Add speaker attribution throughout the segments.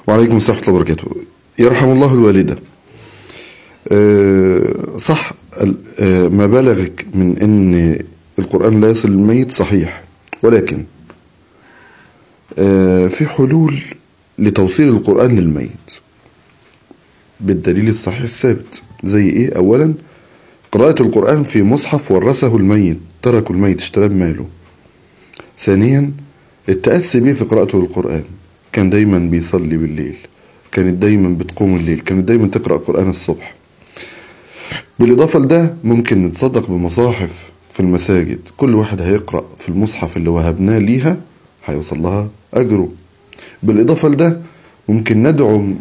Speaker 1: وعليكم السلام ورحمة الله وبركاته يرحم الله الوالدة آه، صح ال- آه، ما بلغك من أن القرآن لا يصل للميت صحيح ولكن آه، في حلول لتوصيل القرآن للميت بالدليل الصحيح الثابت زي ايه اولا قراءة القرآن في مصحف ورثه الميت تركه الميت اشتراه بماله ثانيا التأسي بيه في قراءته للقرآن كان دايما بيصلي بالليل كانت دايما بتقوم الليل كانت دايما تقرأ قرآن الصبح بالإضافة لده ممكن نتصدق بمصاحف في المساجد كل واحد هيقرأ في المصحف اللي وهبناه ليها هيوصل لها أجره بالإضافة لده ممكن ندعم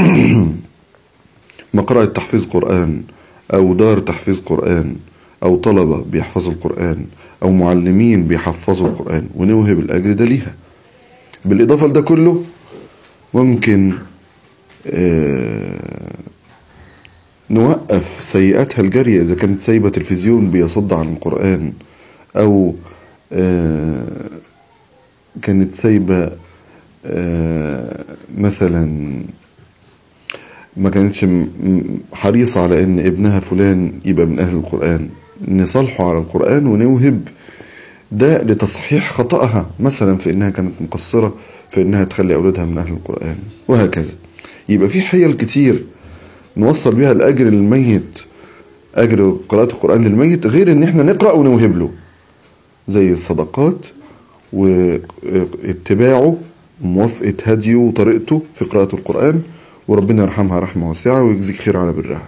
Speaker 1: مقرأة تحفيظ قرآن أو دار تحفيظ قرآن أو طلبة بيحفظوا القرآن أو معلمين بيحفظوا القرآن ونوهب الأجر ده ليها بالإضافة لده كله ممكن آه، نوقف سيئاتها الجارية إذا كانت سايبة تلفزيون بيصد عن القرآن أو آه، كانت سايبة آه، مثلا ما كانتش م- م- حريصة على ان ابنها فلان يبقى من اهل القرآن نصالحه على القرآن ونوهب ده لتصحيح خطأها مثلا في انها كانت مقصرة في انها تخلي اولادها من اهل القرآن وهكذا يبقى في حيل كتير نوصل بيها الاجر للميت اجر قراءة القرآن للميت غير ان احنا نقرأ ونوهب له زي الصدقات واتباعه وموافقة هديه وطريقته في قراءة القرآن وربنا يرحمها رحمة واسعة ويجزيك خير على برها